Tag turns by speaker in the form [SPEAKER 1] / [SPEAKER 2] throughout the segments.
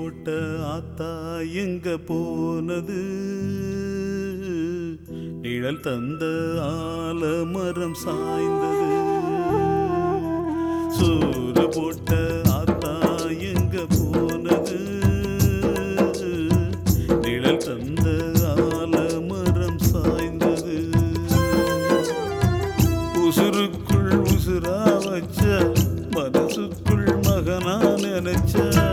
[SPEAKER 1] போட்ட ஆத்தா எங்க போனது நிழல் தந்த ஆலமரம் சாய்ந்தது சூறு போட்ட ஆத்தா எங்க போனது நிழல் தந்த ஆலமரம் சாய்ந்தது உசுருக்குள் உசுரா வச்ச மனசுக்குள் மகனா நினைச்ச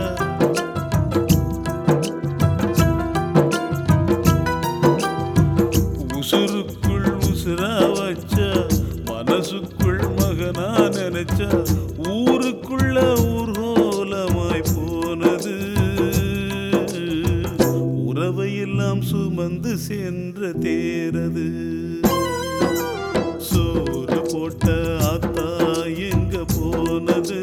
[SPEAKER 1] உசுருக்குள் உசுரா வச்ச மனசுக்குள் மகனா நினைச்ச ஊருக்குள்ள ஊர்கோலமாய் போனது உறவையெல்லாம் சுமந்து சென்ற தேரது சோறு போட்ட ஆத்தா எங்க போனது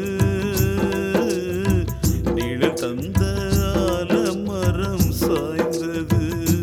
[SPEAKER 1] நிழல் தந்த ஆலமரம் சாய்ந்தது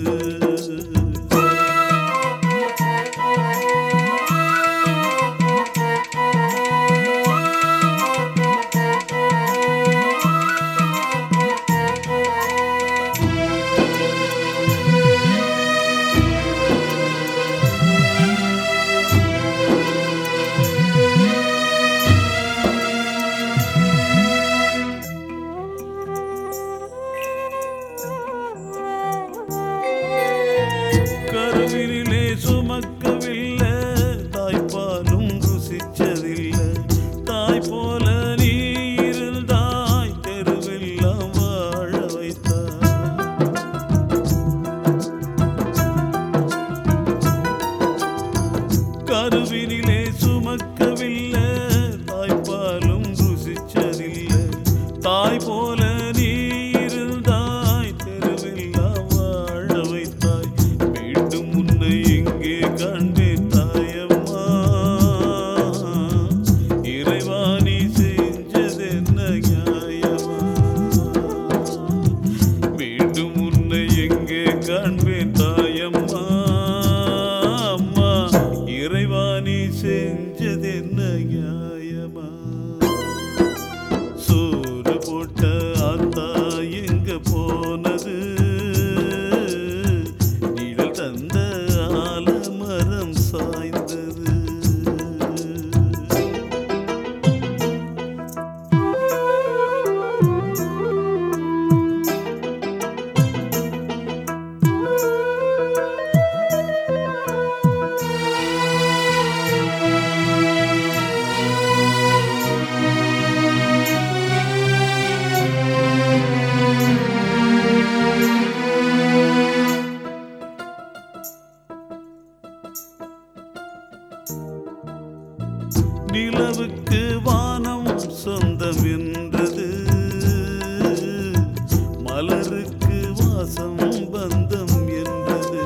[SPEAKER 1] கருவினிலே சுமக்கவில்லை தாய்ப்பாலும் ருசிச்சதில்லை தாய் போல நீ இருந்தாய் தெருவெல்லாம் வாழ வைத்தாய் கருவினிலே சுமக்கவில்லை தாய்ப்பாலும் ருசிச்சதில்லை தாய் போல நீ இருந்தாய் தெருவெல்லாம் வாழ வைத்தாய் மீண்டும் உன்னை எங்கே கண்டேன் தாயம்மா இறைவா நீ செஞ்சதென்ன நியாயமா மீண்டும் உன்னை எங்கே காண்பேன் தாயம்மா அம்மா இறைவா நீ செஞ்சதென்ன நியாயமா சோறு போட்ட ஆத்தா எங்க போனது நிழல் தந்த ஆலமரம் சாய்ந்தது நிலவுக்கு வானம் சொந்தம் என்றது மலருக்கு வாசம் பந்தம் என்றது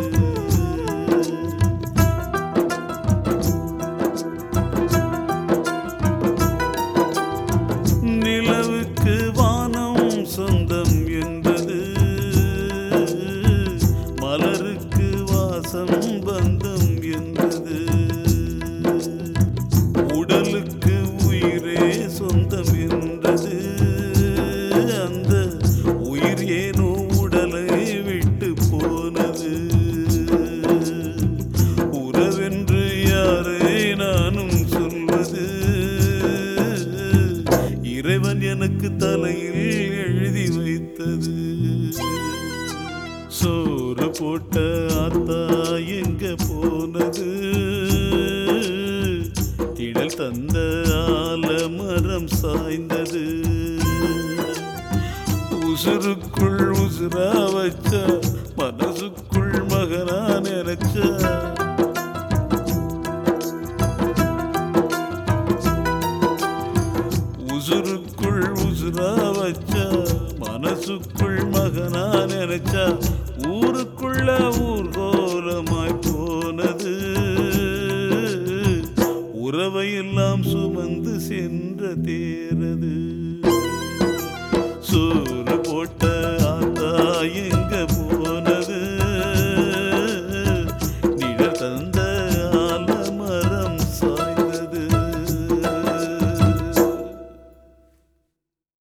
[SPEAKER 1] நிலவுக்கு வானம் சொந்தம் என்றது மலருக்கு வாசம் பந்தம் என்றது உடலுக்கு உயிரே சொந்தம் என்றது அந்த உயிர் ஏனோ உடலை விட்டு போனது உறவென்று யாரை நானும் சொல்வது இறைவன் எனக்கு தலையில் எழுதி வைத்தது சோறு போட்ட ஆத்தா எங்க போனது திடல் தந்த ஆலமரம் சாய்ந்தது உசுருக்குள் உசுரா வச்ச மனசுக்குள் மகனா நினைச்ச உசுருக்குள் உசுரா வச்ச மனசுக்குள் மகனா நினைச்ச ஊருக்குள்ள ஊர்கோலமாய் போனது உறவையெல்லாம் சுமந்து சென்ற தேரது சோறு போட்ட